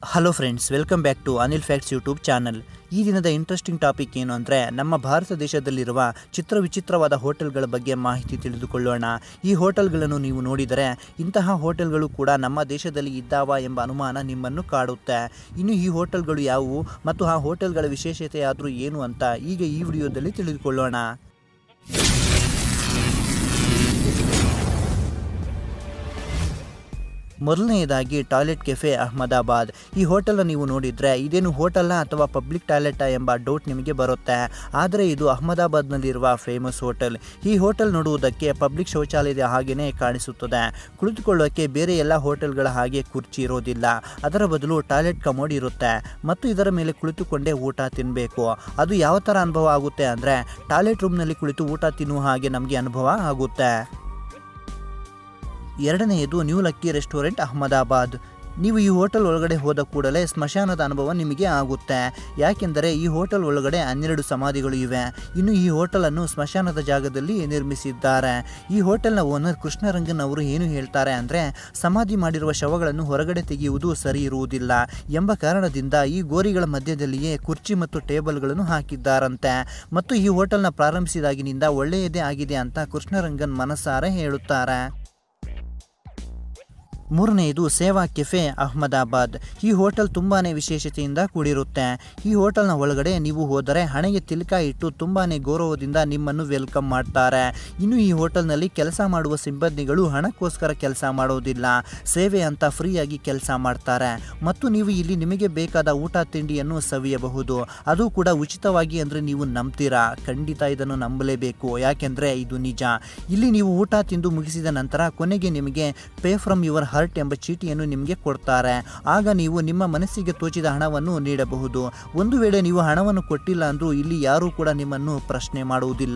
hello friends welcome back to Anil facts YouTube channel ಈ ದಿನದ interesting topic ಏನು ಅಂದರೆ ನಮ್ಮ ಭಾರತ ದೇಶದಲ್ಲಿರುವ ಚಿತ್ರ ವಿಚಿತ್ರವಾದ ಹೋಟೆಲ್ಗಳ ಬಗ್ಗೆ ಮಾಹಿತಿ ತಿಳಿದುಕೊಳ್ಳೋಣ ಈ ಹೋಟೆಲ್ಗಳನ್ನು ನೀವು ನೋಡಿದರೆ ಇಂತಹ ಹೋಟೆಲ್ಗಳು ಕೂಡ ನಮ್ಮ ದೇಶದಲ್ಲಿ ಇದ್ದಾವ ಎಂಬ ಅನುಮಾನ ನಿಮ್ಮನ್ನು ಕಾಡುತ್ತೆ ಇನ್ನು ಈ ಹೋಟೆಲ್ಗಳು ಯಾವುವು ಮತ್ತು ಆ ಹೋಟೆಲ್ಗಳ ವಿಶೇಷತೆ ಆದರೂ ಏನು ಅಂತ ಈಗ ಈ ವಿಡಿಯೋದಲ್ಲಿ ತಿಳಿದುಕೊಳ್ಳೋಣ ಮೊದಲನೆಯದಾಗಿ ಟಾಯ್ಲೆಟ್ ಕೆಫೆ ಅಹಮದಾಬಾದ್ ಈ ಹೋಟೆಲ್ ನೀವು ನೋಡಿದರೆ ಇದೇನು ಹೋಟೆಲ್ಲ ಅಥವಾ ಪಬ್ಲಿಕ್ ಟಾಯ್ಲೆಟಾ ಎಂಬ ಡೌಟ್ ನಿಮಗೆ ಬರುತ್ತೆ ಆದರೆ ಇದು ಅಹಮದಾಬಾದ್ನಲ್ಲಿರುವ ಫೇಮಸ್ ಹೋಟೆಲ್ ಈ ಹೋಟೆಲ್ ನೋಡುವುದಕ್ಕೆ ಪಬ್ಲಿಕ್ ಶೌಚಾಲಯದ ಹಾಗೆಯೇ ಕಾಣಿಸುತ್ತದೆ ಕುಳಿತುಕೊಳ್ಳೋಕೆ ಬೇರೆ ಎಲ್ಲ ಹೋಟೆಲ್ಗಳ ಹಾಗೆ ಕುರ್ಚಿ ಇರೋದಿಲ್ಲ ಅದರ ಬದಲು ಟಾಯ್ಲೆಟ್ ಕಮೋಡ್ ಇರುತ್ತೆ ಮತ್ತು ಇದರ ಮೇಲೆ ಕುಳಿತುಕೊಂಡೇ ಊಟ ತಿನ್ನಬೇಕು ಅದು ಯಾವ ಥರ ಅನುಭವ ಆಗುತ್ತೆ ಅಂದರೆ ಟಾಯ್ಲೆಟ್ ರೂಮ್ನಲ್ಲಿ ಕುಳಿತು ಊಟ ತಿನ್ನುವ ಹಾಗೆ ನಮಗೆ ಅನುಭವ ಆಗುತ್ತೆ ಎರಡನೆಯದು ನ್ಯೂ ಲಕ್ಕಿ ರೆಸ್ಟೋರೆಂಟ್ ಅಹಮದಾಬಾದ್ ನೀವು ಈ ಹೋಟೆಲ್ ಒಳಗಡೆ ಹೋದ ಕೂಡಲೇ ಸ್ಮಶಾನದ ಅನುಭವ ನಿಮಗೆ ಆಗುತ್ತೆ ಯಾಕೆಂದರೆ ಈ ಹೋಟೆಲ್ ಒಳಗಡೆ ಹನ್ನೆರಡು ಸಮಾಧಿಗಳು ಇವೆ ಇನ್ನು ಈ ಹೋಟೆಲನ್ನು ಸ್ಮಶಾನದ ಜಾಗದಲ್ಲಿ ನಿರ್ಮಿಸಿದ್ದಾರೆ ಈ ಹೋಟೆಲ್ನ ಓನರ್ ಕೃಷ್ಣರಂಗನ್ ಅವರು ಏನು ಹೇಳ್ತಾರೆ ಅಂದರೆ ಸಮಾಧಿ ಮಾಡಿರುವ ಶವಗಳನ್ನು ಹೊರಗಡೆ ತೆಗೆಯುವುದು ಸರಿ ಇರುವುದಿಲ್ಲ ಎಂಬ ಕಾರಣದಿಂದ ಈ ಗೋರಿಗಳ ಮಧ್ಯದಲ್ಲಿಯೇ ಕುರ್ಚಿ ಮತ್ತು ಟೇಬಲ್ಗಳನ್ನು ಹಾಕಿದ್ದಾರಂತೆ ಮತ್ತು ಈ ಹೋಟೆಲ್ನ ಪ್ರಾರಂಭಿಸಿದಾಗಿನಿಂದ ಒಳ್ಳೆಯದೇ ಆಗಿದೆ ಅಂತ ಕೃಷ್ಣರಂಗನ್ ಮನಸಾರೆ ಹೇಳುತ್ತಾರೆ ಮೂರನೆಯದು ಸೇವಾ ಕೆಫೆ ಅಹಮದಾಬಾದ್ ಈ ಹೋಟೆಲ್ ತುಂಬಾ ವಿಶೇಷತೆಯಿಂದ ಕೂಡಿರುತ್ತೆ ಈ ಹೋಟೆಲ್ನ ಒಳಗಡೆ ನೀವು ಹೋದರೆ ಹಣೆಗೆ ತಿಲಕ ಇಟ್ಟು ತುಂಬಾ ಗೌರವದಿಂದ ನಿಮ್ಮನ್ನು ವೆಲ್ಕಮ್ ಮಾಡ್ತಾರೆ ಇನ್ನು ಈ ಹೋಟೆಲ್ನಲ್ಲಿ ಕೆಲಸ ಮಾಡುವ ಸಿಬ್ಬಂದಿಗಳು ಹಣಕ್ಕೋಸ್ಕರ ಕೆಲಸ ಮಾಡೋದಿಲ್ಲ ಸೇವೆ ಅಂತ ಫ್ರೀಯಾಗಿ ಕೆಲಸ ಮಾಡ್ತಾರೆ ಮತ್ತು ನೀವು ಇಲ್ಲಿ ನಿಮಗೆ ಬೇಕಾದ ಊಟ ತಿಂಡಿಯನ್ನು ಸವಿಯಬಹುದು ಅದು ಕೂಡ ಉಚಿತವಾಗಿ ಅಂದರೆ ನೀವು ನಂಬ್ತೀರಾ ಖಂಡಿತ ಇದನ್ನು ನಂಬಲೇಬೇಕು ಯಾಕೆಂದರೆ ಇದು ನಿಜ ಇಲ್ಲಿ ನೀವು ಊಟ ತಿಂದು ಮುಗಿಸಿದ ನಂತರ ಕೊನೆಗೆ ನಿಮಗೆ ಪೇ ಫ್ರಮ್ ಯುವರ್ ಹರ್ಟ್ ಎಂಬ ಚೀಟಿಯನ್ನು ನಿಮಗೆ ಕೊಡ್ತಾರೆ ಆಗ ನೀವು ನಿಮ್ಮ ಮನಸ್ಸಿಗೆ ತೋಚಿದ ಹಣವನ್ನು ನೀಡಬಹುದು ಒಂದು ವೇಳೆ ನೀವು ಹಣವನ್ನು ಕೊಟ್ಟಿಲ್ಲ ಅಂದರೂ ಇಲ್ಲಿ ಯಾರೂ ಕೂಡ ನಿಮ್ಮನ್ನು ಪ್ರಶ್ನೆ ಮಾಡುವುದಿಲ್ಲ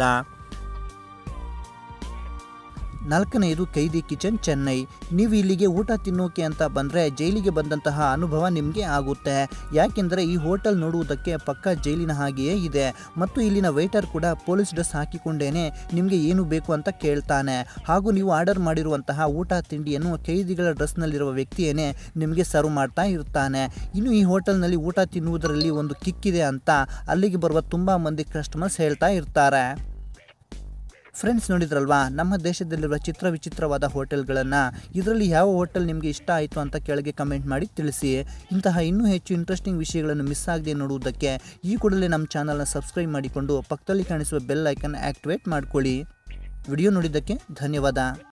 ನಾಲ್ಕನೆಯದು ಕೈದಿ ಕಿಚನ್ ಚೆನ್ನೈ ನೀವು ಇಲ್ಲಿಗೆ ಊಟ ತಿನ್ನೋಕೆ ಅಂತ ಬಂದರೆ ಜೈಲಿಗೆ ಬಂದಂತಹ ಅನುಭವ ನಿಮಗೆ ಆಗುತ್ತೆ ಯಾಕೆಂದರೆ ಈ ಹೋಟೆಲ್ ನೋಡುವುದಕ್ಕೆ ಪಕ್ಕ ಜೈಲಿನ ಹಾಗೆಯೇ ಇದೆ ಮತ್ತು ಇಲ್ಲಿನ ವೇಟರ್ ಕೂಡ ಪೊಲೀಸ್ ಡ್ರೆಸ್ ಹಾಕಿಕೊಂಡೇನೆ ನಿಮಗೆ ಏನು ಬೇಕು ಅಂತ ಕೇಳ್ತಾನೆ ಹಾಗೂ ನೀವು ಆರ್ಡರ್ ಮಾಡಿರುವಂತಹ ಊಟ ತಿಂಡಿಯನ್ನು ಕೈದಿಗಳ ಡ್ರೆಸ್ನಲ್ಲಿರುವ ವ್ಯಕ್ತಿಯೇನೆ ನಿಮಗೆ ಸರ್ವ್ ಮಾಡ್ತಾ ಇರ್ತಾನೆ ಇನ್ನು ಈ ಹೋಟೆಲ್ನಲ್ಲಿ ಊಟ ತಿನ್ನುವುದರಲ್ಲಿ ಒಂದು ಕಿಕ್ಕಿದೆ ಅಂತ ಅಲ್ಲಿಗೆ ಬರುವ ತುಂಬ ಮಂದಿ ಕಸ್ಟಮರ್ಸ್ ಹೇಳ್ತಾ ಇರ್ತಾರೆ ಫ್ರೆಂಡ್ಸ್ ನೋಡಿದ್ರಲ್ವಾ ನಮ್ಮ ದೇಶದಲ್ಲಿರುವ ಚಿತ್ರ ವಿಚಿತ್ರವಾದ ಹೋಟೆಲ್ಗಳನ್ನು ಇದರಲ್ಲಿ ಯಾವ ಹೋಟೆಲ್ ನಿಮಗೆ ಇಷ್ಟ ಆಯಿತು ಅಂತ ಕೆಳಗೆ ಕಮೆಂಟ್ ಮಾಡಿ ತಿಳಿಸಿ ಇಂತಹ ಇನ್ನೂ ಹೆಚ್ಚು ಇಂಟ್ರೆಸ್ಟಿಂಗ್ ವಿಷಯಗಳನ್ನು ಮಿಸ್ ಆಗದೆ ನೋಡುವುದಕ್ಕೆ ಈ ಕೂಡಲೇ ನಮ್ಮ ಚಾನಲ್ನ ಸಬ್ಸ್ಕ್ರೈಬ್ ಮಾಡಿಕೊಂಡು ಪಕ್ಕದಲ್ಲಿ ಕಾಣಿಸುವ ಬೆಲ್ ಐಕನ್ ಆ್ಯಕ್ಟಿವೇಟ್ ಮಾಡ್ಕೊಳ್ಳಿ ವಿಡಿಯೋ ನೋಡಿದ್ದಕ್ಕೆ ಧನ್ಯವಾದ